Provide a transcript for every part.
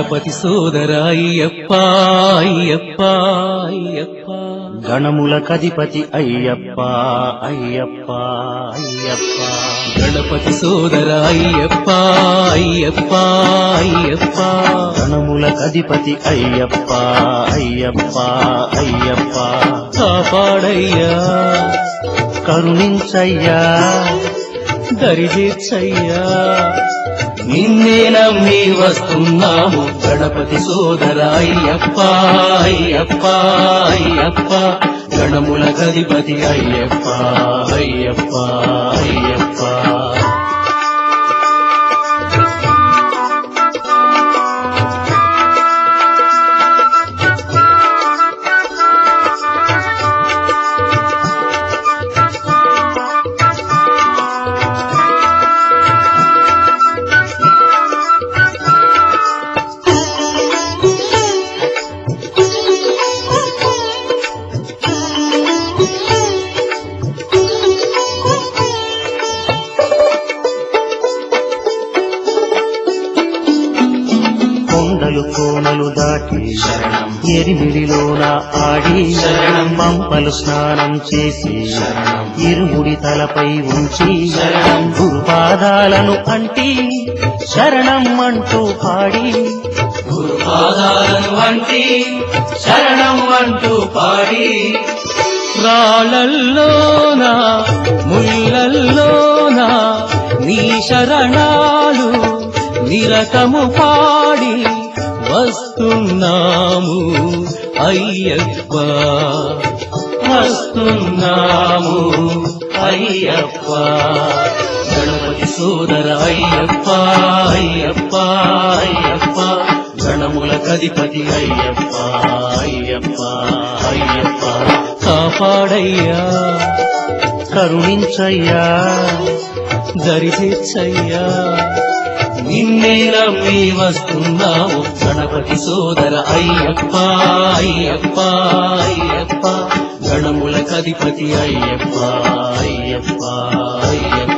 గణపతి సోదర అయ్యప్ప అయ్యప్ప అయ్యప్ప గణముల కధిపతి అయ్యప్ప అయ్యప్ప అయ్యప్ప గణపతి సోదర అయ్యప్ప అయ్యప్ప అయ్యప్ప గణముల కధిపతి అయ్యప్ప అయ్యప్ప అయ్యప్ప కాపాడయ్యా కరుణించయ్యా దరిచేచ్చయ్యా నిన్నే నమ్మి వస్తున్నాము గణపతి సోదర అయ్యప్ప అయ్యప్ప అయ్యప్ప గణముల గధిపతి అయ్యప్ప అయ్యప్ప అయ్యప్ప కొండలు కోనలు దాటి శరణం ఎరిమిడిలోన ఆడి శరణం. పంపలు స్నానం చేసి శరణం. ఇరుముడి తలపై ఉంచి శరణం. గురుపాదాలను అంటి శరణం అంటూ పాడి గురుపాదాలను వంటి శరణం అంటూ పాడి రాళ్ళల్లోన ముళ్ళల్లోన నీ శరణాలు నిరతము పాడి వస్తున్నాము అయ్యప్ప వస్తున్నాము అయ్యప్ప గణపతి సోదర అయ్యప్ప అయ్యప్ప అయ్యప్ప గణముల కధిపతి అయ్యప్ప అయ్యప్ప అయ్యప్ప కాపాడయ్యా కరుణించయ్యా దరిచేచ్చయ్యా నిన్నే నమ్మి వస్తున్నాము గణపతి సోదర అయ్యప్ప అయ్యప్ప అయ్యప్ప గణముల కధిపతి అయ్యప్ప అయ్యప్ప అయ్యప్ప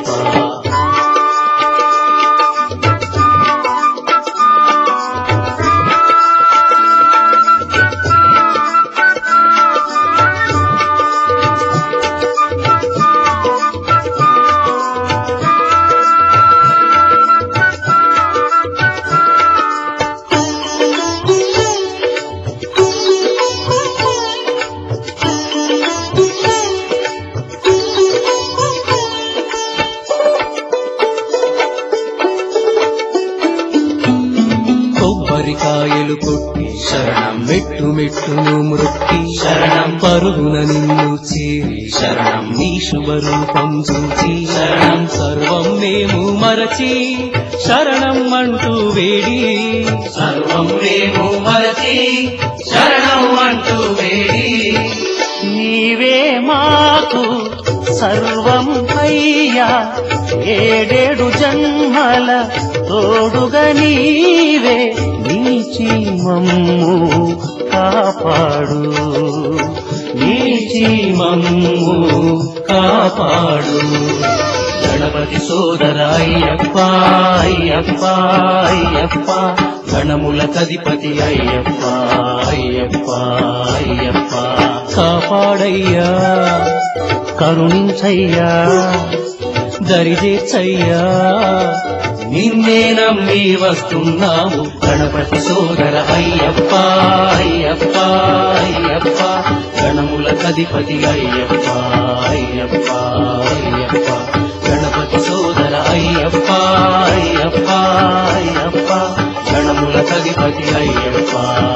కొబ్బరికాయలు కొట్టి శరణం మెట్టు మెట్టును మృక్కి శరణం పరుగున నిన్ను చేరి శరణం నీ శుభరూపం చూచి శరణం సర్వం మేము మరచి శరణం అంటూ వేడి సర్వం మేము మరచి శరణం అంటూ వేడి నీవే మాకు సర్వం అయ్యా ఏడేడు జన్మల తోడుగా నీవే నీచి మమ్ము కాపాడు నీచి మమ్ము కాపాడు గణపతి సోదర అయ్యప్ప అయ్యప్ప అయ్యప్ప గణముల కధిపతి అయ్యప్ప అయ్యప్ప అయ్యప్ప కాపాడయ్యా కరుణించయ్యా దరిచేచ్చయ్యా నిన్నే నమ్మి వస్తున్నాము గణపతి సోదర అయ్యప్ప అయ్యప్ప అయ్యప్ప గణముల కధిపతి అయ్యప్ప అయ్యప్ప అయ్యప్ప గణపతి సోదర అయ్యప్ప అయ్యప్ప అయ్యప్ప గణముల కధిపతి అయ్యప్ప